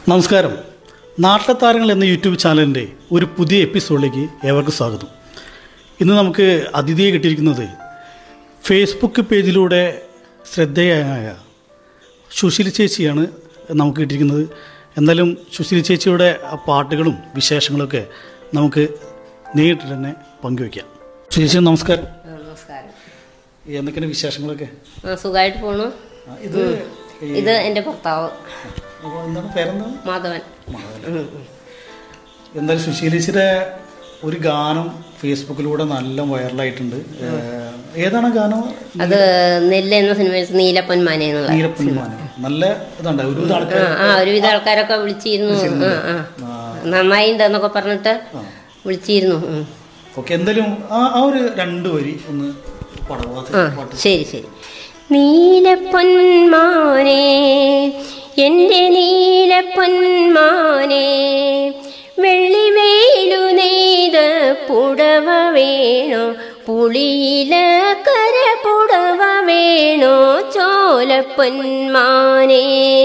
നമസ്കാരം നാട്ടിലെ താരങ്ങൾ എന്ന യൂട്യൂബ് ചാനലിൻ്റെ ഒരു പുതിയ എപ്പിസോഡിലേക്ക് ഏവർക്കും സ്വാഗതം ഇന്ന് നമുക്ക് അതിഥിയെ കിട്ടിയിരിക്കുന്നത് ഫേസ്ബുക്ക് പേജിലൂടെ ശ്രദ്ധേയമായ സുശീല ചേച്ചിയാണ് നമുക്ക് കിട്ടിയിരിക്കുന്നത് എന്തായാലും സുശീല ചേച്ചിയുടെ ആ പാട്ടുകളും വിശേഷങ്ങളൊക്കെ നമുക്ക് നേരിട്ട് തന്നെ പങ്കുവയ്ക്കാം ചേച്ചി നമസ്കാരം ആ, നമസ്കാരം എന്തൊക്കെയാണ് വിശേഷങ്ങളൊക്കെ ആ സുഖമായിട്ട് പോണു ആ, ഇത് ഇത് എൻ്റെ ഭർത്താവ് അപ്പോൾ എന്താണ് പേരെന്താണ് മാധവൻ ഉം, ഉം. എന്തായാലും സുശീലിച്ചിയുടെ ഒരു ഗാനം ഫേസ്ബുക്കിലൂടെ നല്ല വൈറലായിട്ടുണ്ട് ഏഹ്, ഏതാണ് ഗാനം അത് നെല്ല് എന്ന സിനിമയിൽ നീലപ്പൊന്മാനെ എന്നുള്ള നീലപ്പന്മാന നല്ല ഇതുണ്ട് ഒരുവിധ ആ ആൾക്കാർ ആ ഒരുവിധ ആൾക്കാരൊക്കെ വിളിച്ചിരുന്നു ആ ആ നന്നായിണ്ട് എന്നൊക്കെ പറഞ്ഞിട്ട് വിളിച്ചിരുന്നു ഉം. ഓക്കെ എന്തായാലും ആ ആ ഒരു രണ്ട് വരി ഒന്ന് പടവാ ആ ശരി ശരി നീലപ്പൊന്മാനെ എൻ്റെ നീലപ്പൊന്മാനെ വെള്ളിവേലു നെയ്ത പുടവ വേണോ പുളിയില കര പുടവ വേണോ ചോലപ്പൊന്മാനെ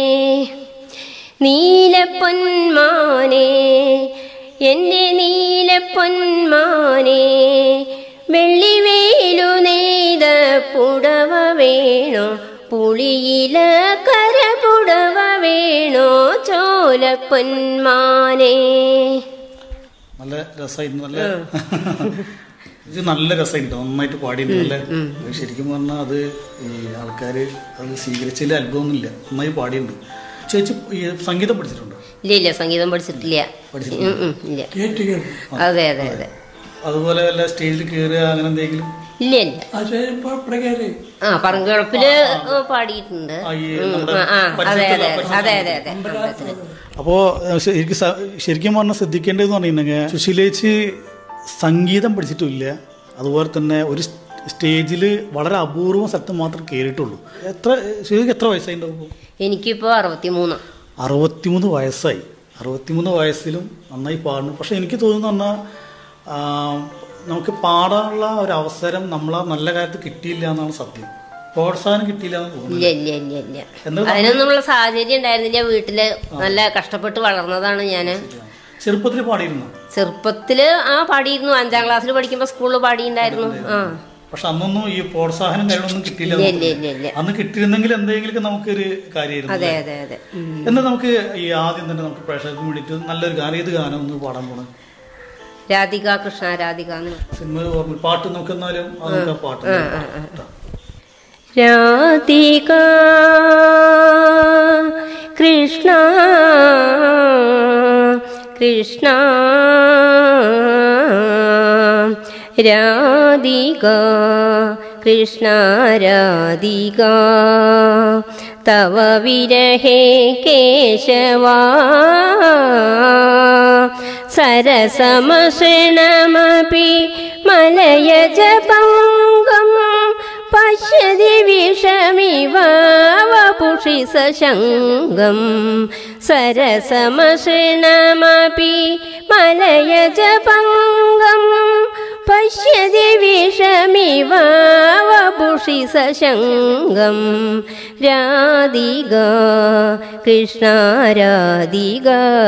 നീലപ്പൊന്മാനെ എൻ്റെ നീലപ്പൊന്മാനെ വെള്ളിവേലു നെയ്ത പുടവ വേണോ പുളിയില കര പുടവ വേണോ ചോലപ്പൊന്മാനെ നല്ല രസമായിരുന്നു നല്ല ഇത് നല്ല രസമായിട്ട് നന്നായിട്ട് പാടിയിട്ടുണ്ട് അല്ലേ ശരിക്കും പറഞ്ഞാൽ അത് ഈ ആൾക്കാർ അത് സ്വീകരിച്ചതിൽ അത്ഭുതമൊന്നുമില്ല നന്നായി പാടിയിട്ടുണ്ട് ചേച്ചി ഈ സംഗീതം പഠിച്ചിട്ടുണ്ടോ ഇല്ല ഇല്ല സംഗീതം പഠിച്ചിട്ടില്ല ഉം, ഉം, ഇല്ല അതെ അതെ അതെ അതുപോലെ വല്ല സ്റ്റേജിൽ കയറുക അങ്ങനെ എന്തെങ്കിലും ഇല്ല ഇല്ല ആ പറങ്കുഴപ്പില് പാടിയിട്ടുണ്ട് ആ, ഈ ഉം, നമ്മുടെ ആ, ആ, അതെ അതെ പരിസരത്തുള്ള- അതെ അതെ അതെ അമ്പലത്തില്. അപ്പോൾ ശരിക്കും സ- ശരിക്കും പറഞ്ഞാൽ ശ്രദ്ധിക്കേണ്ടതെന്ന് പറഞ്ഞിട്ടുണ്ടെങ്കിൽ സുശീലേച്ചി സംഗീതം പഠിച്ചിട്ടില്ല അതുപോലെ തന്നെ ഒരു സ്റ്റേജിൽ വളരെ അപൂർവം സ്ഥലത്ത് മാത്രം കയറിയിട്ടുള്ളൂ എത്ര ശരിക്കും എത്ര വയസ്സായിട്ടുണ്ടാവും എനിക്കിപ്പോ അറുപത്തിമൂന്ന് അറുപത്തിമൂന്ന് വയസ്സായി അറുപത്തിമൂന്ന് വയസ്സിലും നന്നായി പാടുന്നു പക്ഷെ എനിക്ക് തോന്നുന്നു പറഞ്ഞാൽ ആ, നമുക്ക് പാടാനുള്ള ഒരു അവസരം നമ്മളാ നല്ല കാര്യത്ത് കിട്ടിയില്ല എന്നാണ് സത്യം പ്രോത്സാഹനം കിട്ടിയില്ല എന്ന് തോന്നുന്നു ഇല്ല ഇല്ല ഇല്ല ഇല്ല എന്താ അതിനൊന്നുമുള്ള സാഹചര്യം ഉണ്ടായിരുന്നില്ല വീട്ടില് നല്ല കഷ്ടപ്പെട്ട് വളർന്നതാണ് ഞാന് ചെറുപ്പത്തിൽ പാടിയിരുന്നു ചെറുപ്പത്തില് ആ പാടിയിരുന്നു അഞ്ചാം ക്ലാസ്സിൽ പഠിക്കുമ്പോ സ്കൂളിൽ പാടിയിട്ടുണ്ടായിരുന്നു ആ പക്ഷെ അന്നൊന്നും ഈ പ്രോത്സാഹനം കാര്യങ്ങളൊന്നും കിട്ടിയില്ല ഇല്ല എന്ന് ഇല്ല ഇല്ല ഇല്ല അന്ന് കിട്ടിയിരുന്നെങ്കിൽ എന്തെങ്കിലും നമുക്കൊരു കാര്യമായിരുന്നു അതെ അതെ അതെ ഉം. എന്നാൽ നമുക്ക് ഈ ആദ്യം തന്നെ നമുക്ക് പ്രേക്ഷകർക്ക് വേണ്ടിയിട്ട് നല്ലൊരു ഗാനം ഏത് ഗാനം ഒന്ന് പാടാൻ പോണേ രാധിക കൃഷ്ണ രാധിക എന്ന് സിനിമ ഓർമ്മ പാട്ട് നമുക്ക് എന്നാലും അത് നമുക്ക് ആ പാട്ട് ഒന്ന് പാടാം. രാധിക കൃഷ്ണ കൃഷ്ണ രാധിക കൃഷ്ണ രാധിക തവ വിരഹേ കേശവാ സരസമസൃണമപി മലയജപംഗം പശ്യതി വിഷമിവ വപുഷി സശങ്കം സരസമസൃണമപി മലയജപംഗം പശ്യതി വിഷമിവ വപുഷി സശങ്കം രാധിക കൃഷ്ണ രാധിക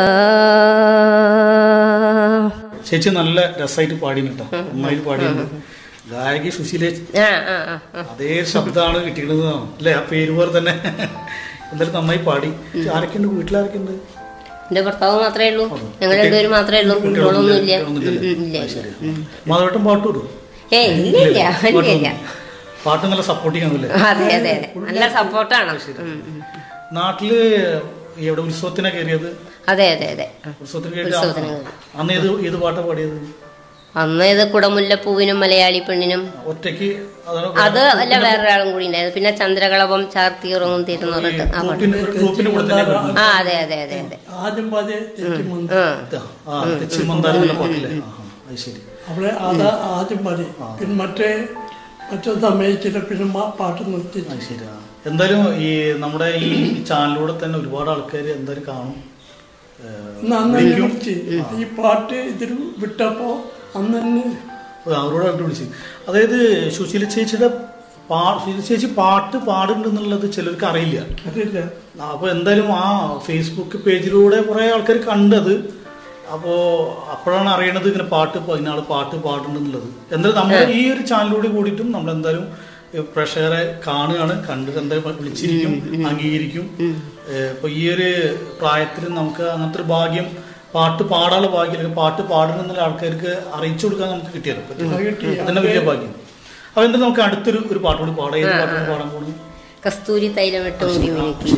ചേച്ചി നല്ല രസമായിട്ട് പാടിയിട്ടോ നന്നായിട്ട് പാടിയിട്ടുണ്ട് ഗായകി സുശീലേ ആ ആ ആ ആ. അതേ ശബ്ദമാണ് കിട്ടിയിരുന്നത് അല്ലേ ആ പേര് പോലെ തന്നെ എന്തായാലും നന്നായി പാടി ആരൊക്കെയുണ്ട് വീട്ടിലാരൊക്കെയുണ്ട് എന്റെ ഭർത്താവ് മാത്രമേ ഉള്ളൂ ഞങ്ങൾ രണ്ടുപേരും മാത്രമേ ഉള്ളൂ കുട്ടികളൊന്നും ഇല്ല ഇല്ല ശരി മാധവട്ടം പാട്ട് വിടും ഏ ഇല്ല ഇല്ല ഇല്ല ഇല്ല പാട്ട് നല്ല സപ്പോർട്ടിങ് ആണല്ലേ അതെ അതെ അതെ നല്ല സപ്പോർട്ടാണ് ഉം, ഉം. നാട്ടില് എവിടെ ഉത്സവത്തിനാ കയറിയത് അതെ അതെ അതെ ആ. ഉത്സവത്തിന് കയറി ഉത്സവത്തിന് അന്ന് ഏത് ഏത് പാട്ടാ പാടിയത് അന്ന് ഇത് കുടമുല്ലപ്പൂവിനും മലയാളി പെണ്ണിനും ഒറ്റയ്ക്ക് അതാണ് അത് അല്ല വേറൊരാളും കൂടി ഉണ്ടായിരുന്നു പിന്നെ ചന്ദ്രകളഭം ചാർത്തി ഉറങ്ങും തീരുന്ന പറഞ്ഞിട്ട് ആ പാട്ട് ഗ്രൂപ്പിന് ഒരു ഗ്രൂപ്പിന്റെ കൂടെ തന്നെ പാടുന്നത്. ആ അതെ അതെ അതെ അതെ ആദ്യം പാടിയ തെറ്റിമുണ്ട് ആ ആ തെച്ചി മന്ദാരം പാട്ടില്ലേ ആ, ആ, അത് ശരി അവിടെ അത് ആദ്യം പാടി പിന്നെ മറ്റേ മറ്റേ സമയച്ചിട്ട് പിന്നെ മാ- പാട്ട് നിർത്തി അത് ശരി ആ. എന്തായാലും ഈ നമ്മുടെ ഈ ചാനലിലൂടെ തന്നെ ഒരുപാട് ആൾക്കാർ എന്തായാലും കാണും ഏഹ്, ഇന്ന് അന്ന് തന്നെ വിളിക്കും. വിളിച്ച് ഈ പാട്ട് ഇതിൽ വിട്ടപ്പോ അന്ന് തന്നെ ഓ, അവരോട് അവരോട് വിളിച്ചു അതായത് സുശീല ചേച്ചിയുടെ പാ ചേച്ചി പാട്ട് പാടുന്നുണ്ടെന്നുള്ളത് ചിലർക്ക് അറിയില്ല അതില്ല അപ്പൊ എന്തായാലും ആ ഫേസ്ബുക്ക് പേജിലൂടെ കുറെ ആൾക്കാർ കണ്ടത് അപ്പോ അപ്പോഴാണ് അറിയണത് ഇങ്ങനെ പാട്ട് പ- ഇന്നാള് പാട്ട് പാടുന്നുണ്ടെന്നുള്ളത് എന്തായാലും നമ്മൾ ഈ ഒരു ചാനലിലൂടെ കൂടിയിട്ടും നമ്മൾ എന്തായാലും ഏ, പ്രേക്ഷകരെ കാണുകയാണ് കണ്ടിട്ട് എന്തായാലും വിളിച്ചിരിക്കും അംഗീകരിക്കും ഏ, ഇപ്പൊ ഈ ഒരു പ്രായത്തിൽ നമുക്ക് അങ്ങനത്തെ ഒരു ഭാഗ്യം പാട്ട് പാടാനുള്ള ഭാഗ്യം അല്ലെങ്കിൽ പാട്ട് പാടണമെന്നുള്ള ആൾക്കാർക്ക് അറിയിച്ചു കൊടുക്കാൻ നമുക്ക് കിട്ടിയല്ലോ അത് കിട്ടി. അതന്നെ വലിയ ഭാഗ്യം അപ്പൊ എന്തായാലും നമുക്ക് അടുത്തൊരു ഒരു പാട്ട് കൂടി പാടാം ഏത് പാട്ട് കൂടി പാടാൻ പോകുന്നു കസ്തൂരി തൈലമിട്ട് മുടി മിനുക്കി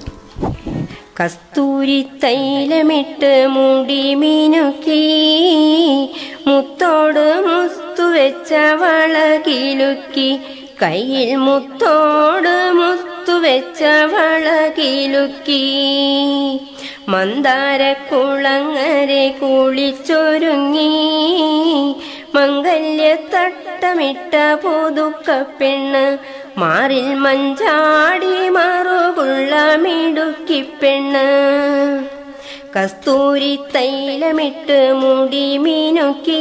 കസ്തൂരി തൈലമിട്ട് മുടി മിനുക്കി മുത്തോട് മുത്തു വെച്ച വള കിലുക്കി കയ്യിൽ മുത്തോട് മുത്തു വെച്ച വള കിലുക്കി മന്ദാരക്കുളങ്ങരെ കുളിച്ചൊരുങ്ങി മംഗല്യത്തട്ടമിട്ട പുതുക്ക പെണ്ണ് മാറിൽ മഞ്ചാടി മറുകുള്ള മിടുക്കി പെണ്ണ് കസ്തൂരി തൈലമിട്ട് മുടി മിനുക്കി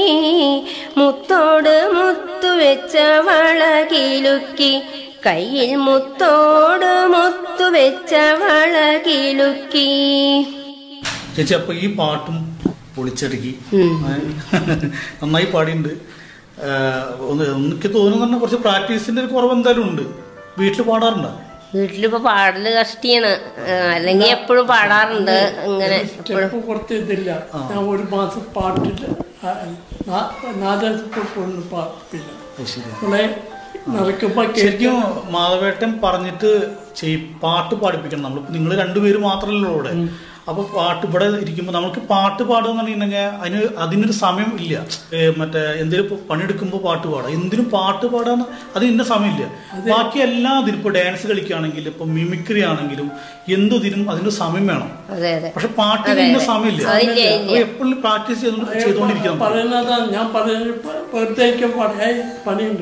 മുത്തോട് മുത്തു വെച്ച വള കിലുക്കി കയ്യിൽ മുത്തോട് മുത്തു വെച്ച വള കിലുക്കി ചേച്ചി അപ്പൊ ഈ പാട്ടും പൊളിച്ചടുക്കി ഉം. നന്നായി പാടിയിട്ടുണ്ട് ഏഹ് ഒന്ന് എനിക്ക് തോന്നുന്നു കുറച്ച് പ്രാക്ടീസിന്റെ ഒരു കുറവ് എന്തായാലും ഉണ്ട് വീട്ടിൽ പാടാറുണ്ടോ വീട്ടിലിപ്പോ പാടല് കഷ്ടിയാണ് അല്ലെങ്കിൽ എപ്പോഴും പാടാറുണ്ട് ഇങ്ങനെ എപ്പോഴും സ്റ്റെപ്പ് കൊടുത്തിട്ടില്ല ഞാൻ ഒരു മാസം പാട്ടില്ല ആ, നാ- നാല് സ്റ്റെപ്പ് പാട്ടില്ല ശരി നമ്മളെ നടക്കുമ്പോ ശരിക്കും മാധവേട്ടൻ പറഞ്ഞിട്ട് ചെയ് പാട്ട് പാടിപ്പിക്കണം നമ്മൾ നിങ്ങൾ രണ്ടുപേര് മാത്രമല്ലോ ഇവിടെ അപ്പൊ പാട്ട് ഇവിടെ ഇരിക്കുമ്പോൾ നമുക്ക് പാട്ട് പാടുക എന്ന് പറഞ്ഞിട്ടുണ്ടെങ്കിൽ അതിന് അതിനൊരു സമയം ഇല്ല ഏ, മറ്റേ എന്തെങ്കിലും പണിയെടുക്കുമ്പോൾ പാട്ട് പാടാം എന്തിനും പാട്ട് പാടാന്ന് അത് ഇന്ന സമയമില്ല ബാക്കി എല്ലാ ഇതിനും ഇപ്പൊ ഡാൻസ് കളിക്കുകയാണെങ്കിലും ഇപ്പൊ മിമിക്രി ആണെങ്കിലും എന്തിനും അതിന്റെ സമയം വേണം അതെ അതെ പക്ഷെ പാട്ടിന് അതെ, ഇന്ന അതെ. സമയമില്ല അതില്ല, ഇല്ല. അപ്പൊ എപ്പോഴും പ്രാക്ടീസ് ചെയ്തോണ്ട് ചെയ്തോണ്ടിരിക്കണം പറയുന്നതാണ് ഞാൻ പറയുന്നത് വെറുതെ പറയാ പണിയുണ്ട്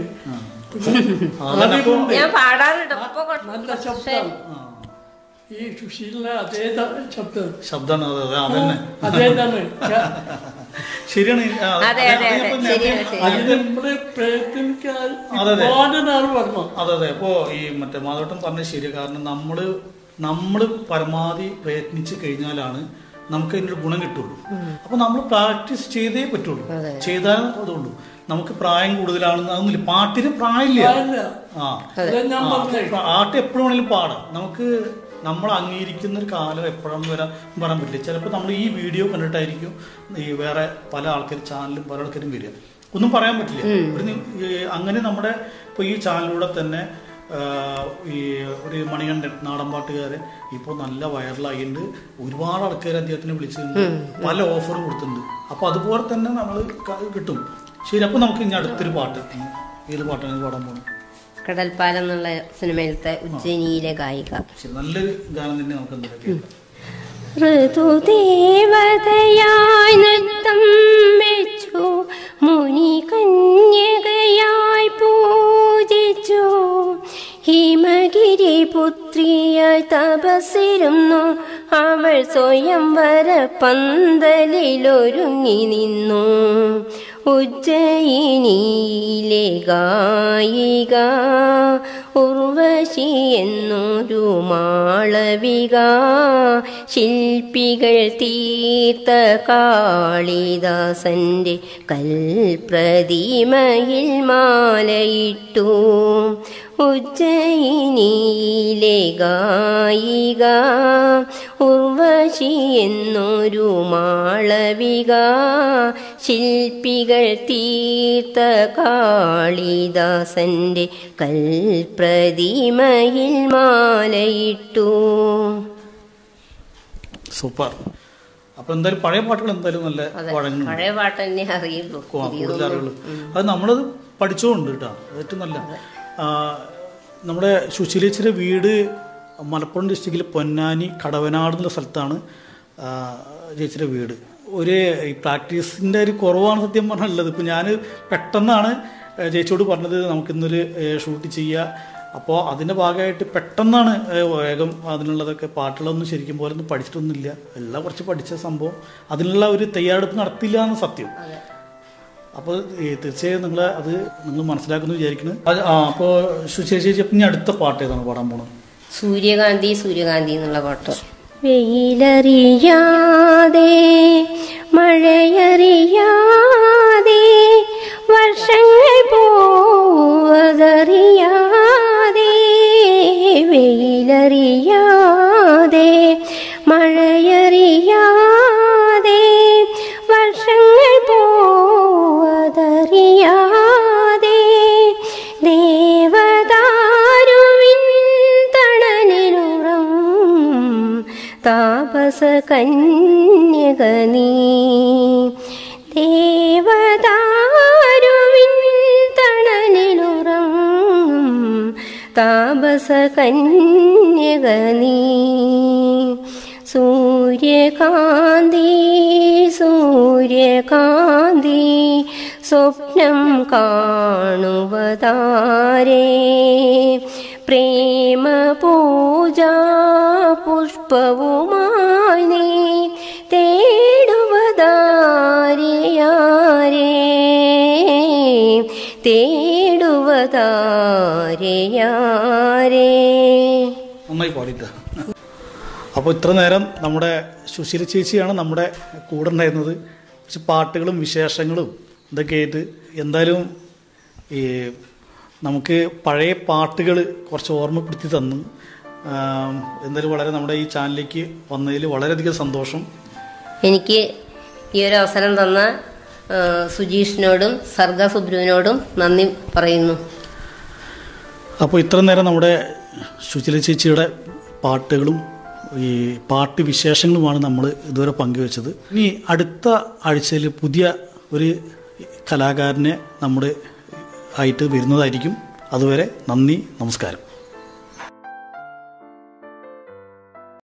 അതന്നെ അപ്പൊ ഞാൻ പാടാറുണ്ട് ഇപ്പൊ കുറച്ച് നല്ല ശബ്ദം ഈ സുശീലിന്റെ അതേ ത- ശബ്ദം ശബ്ദമാണ് അതെ അതെ അതന്നെ അതേ തന്നെ ഞാൻ- ശരിയാണ് ആ, അതെ, അതെ, അത് ഞാൻ അതെ. ഇപ്പൊ ശരിയാണ്, നേരത്തെ- ശരിയാണ്. അത് നമ്മള് പ്രയത്നിക്കാൻ അതെ, അതെ. ഒരുപാട് നാൾ വരണം അതെ അതെ അപ്പോ ഈ മറ്റേ മാധവട്ടം പറഞ്ഞത് ശരിയാ കാരണം നമ്മള് നമ്മള് പരമാവധി പ്രയത്നിച്ച് കഴിഞ്ഞാലാണ് നമുക്ക് അതിനൊരു ഗുണം കിട്ടുള്ളൂ അപ്പൊ നമ്മൾ പ്രാക്ടീസ് ചെയ്തേ പറ്റുള്ളൂ അതെ. ചെയ്താൽ അതുള്ളൂ നമുക്ക് പ്രായം കൂടുതലാണെന്ന് അതൊന്നുമില്ല പാട്ടിന് പ്രായമില്ല പ്രായമില്ല. ആ അത് ഞാൻ ആ, പറഞ്ഞേ പാട്ട് എപ്പോഴും വേണമെങ്കിലും പാടാം നമുക്ക് നമ്മൾ അംഗീകരിക്കുന്ന ഒരു കാലം എപ്പോഴാണെന്ന് വരാൻ പറയാൻ പറ്റില്ല ചിലപ്പോൾ നമ്മൾ ഈ വീഡിയോ കണ്ടിട്ടായിരിക്കും ഈ വേറെ പല ആൾക്കാർ ചാനലും പല ആൾക്കാരും വരിക ഒന്നും പറയാൻ പറ്റില്ല ഒരു നി- ഈ അങ്ങനെ നമ്മുടെ ഇപ്പോൾ ഈ ചാനലിലൂടെ തന്നെ ആ, ഈ ഒരു മണികണ്ഠൻ നാടൻ പാട്ടുകാരൻ ഇപ്പോൾ നല്ല വൈറലായിട്ടുണ്ട് ഒരുപാട് ആൾക്കാർ അദ്ദേഹത്തിനെ വിളിച്ചിട്ടുണ്ട് പല ഓഫറും കൊടുത്തിട്ടുണ്ട് അപ്പോൾ അതുപോലെ തന്നെ നമ്മൾ കിട്ടും ശരി അപ്പോൾ നമുക്ക് ഇനി അടുത്തൊരു പാട്ട് ഏത് പാട്ടാണ് പാടാൻ പോകുന്നത് കടൽപ്പാലം എന്നുള്ള സിനിമയിലത്തെ ഉജ്ജയിനിയിലെ ഗായിക ശരി നല്ലൊരു ഗാനം തന്നെ നമുക്ക് എന്തായാലും കേൾക്കാം ഋതുദേവതയായി നൃത്തം വെച്ചു മുനി കന്യകയായി പൂജിച്ചു ഹിമഗിരി പുത്രിയായി തപസിരുന്നു അവൾ സ്വയംവര പന്തലിലൊരുങ്ങി നിന്നു ഉജ്ജയിനിയിലെ ഗായിക ഉർവശി എന്നൊരു മാളവിക ശില്പികൾ തീർത്ത കാളിദാസന്റെ കൽപ്രതിമയിൽ മാലയിട്ടു ഉജ്ജയിനിയിലെ ഗായിക ഉർവശി എന്നൊരു മാളവിക ശില്പികൾ തീർത്ത കാളിദാസന്റെ കൽപ്രതിമയിൽ മാലയിട്ടു സൂപ്പർ അപ്പൊ എന്തായാലും പഴയ പാട്ടുകൾ എന്തായാലും നല്ല അതെ വഴങ്ങുന്നുണ്ട് പഴയ പാട്ട് തന്നെ അറിയുള്ളൂ കു- കൂടുതൽ പുതിയതൊന്നും അറിവുള്ളൂ അത് നമ്മളത് പഠിച്ചുകൊണ്ട് കേട്ടോ അത് ഏറ്റവും നല്ല ആ, നമ്മുടെ സുശീലേച്ചിയുടെ വീട് മലപ്പുറം ഡിസ്ട്രിക്റ്റിൽ പൊന്നാനി കടവനാട് എന്നുള്ള സ്ഥലത്താണ് ആ, ചേച്ചിയുടെ വീട് ഒരു ഈ പ്രാക്ടീസിൻ്റെ ഒരു കുറവാണ് സത്യം പറഞ്ഞുള്ളത് ഇപ്പം ഞാൻ പെട്ടെന്നാണ് ചേച്ചിയോട് പറഞ്ഞത് നമുക്കിന്നൊരു ഷൂട്ട് ചെയ്യുക അപ്പോൾ അതിൻ്റെ ഭാഗമായിട്ട് പെട്ടെന്നാണ് ഏ, വേഗം അതിനുള്ളതൊക്കെ പാട്ടുകളൊന്നും ശരിക്കും പോലെ ഒന്നും പഠിച്ചിട്ടൊന്നുമില്ല എല്ലാം കുറച്ച് പഠിച്ച സംഭവം അതിനുള്ള ഒരു തയ്യാറെടുപ്പ് നടത്തില്ല എന്ന് സത്യം അപ്പോൾ തീർച്ചയായും നിങ്ങൾ അത് നിങ്ങൾ മനസ്സിലാക്കുന്നു വിചാരിക്കുന്നു അത് ആ അപ്പോൾ സുചേരി ചേച്ചി അപ്പം ഇനി അടുത്ത പാട്ട് ഏതാണ് പാടാൻ പോണത് സൂര്യകാന്തി സൂര്യകാന്തി എന്നുള്ള പാട്ട് വെയിലറിയാതെ മഴയറിയാതെ വർഷങ്ങൾ പോവതറിയാതെ വെയിലറിയാതെ മഴയറിയാതെ വർഷങ്ങൾ പോവതറിയാതെ ദേവദാരുവിൻ തണലിലുറം താപസ കന്യക നീ ദേവദാരുവിൻ തണലിലുറം താപസ കന്യക നീ സൂര്യകാന്തി സൂര്യകാന്തി സ്വപ്നം കാണുവതാരേ പ്രേമ പൂജാ പുഷ്പവുമായി നീ തേടുവതാരയാരേ തേടുവതാരയാരേ നന്നായി പാടിയിട്ട് അപ്പോൾ ഇത്ര നേരം നമ്മുടെ സുശീല ചേച്ചിയാണ് നമ്മുടെ കൂടെ ഉണ്ടായിരുന്നത് കുറച്ച് പാട്ടുകളും വിശേഷങ്ങളും ഇതൊക്കെ ആയിട്ട് എന്തായാലും ഈ നമുക്ക് പഴയ പാട്ടുകൾ കുറച്ച് ഓർമ്മപ്പെടുത്തി തന്നു ആം, എന്തായാലും വളരെ നമ്മുടെ ഈ ചാനലിലേക്ക് വന്നതിൽ വളരെയധികം സന്തോഷം എനിക്ക് ഈ ഒരു അവസരം തന്ന ആ, സുജീഷിനോടും സർഗ സുബ്രുവിനോടും നന്ദി പറയുന്നു അപ്പോൾ ഇത്ര നേരം നമ്മുടെ സുശീല ചേച്ചിയുടെ പാട്ടുകളും ഈ പാട്ട് വിശേഷങ്ങളുമാണ് നമ്മൾ ഇതുവരെ പങ്കുവച്ചത് ഇനി അടുത്ത ആഴ്ചയിൽ പുതിയ ഒരു കലാകാരനെ നമ്മുടെ ആയിട്ട് വരുന്നതായിരിക്കും അതുവരെ നന്ദി നമസ്കാരം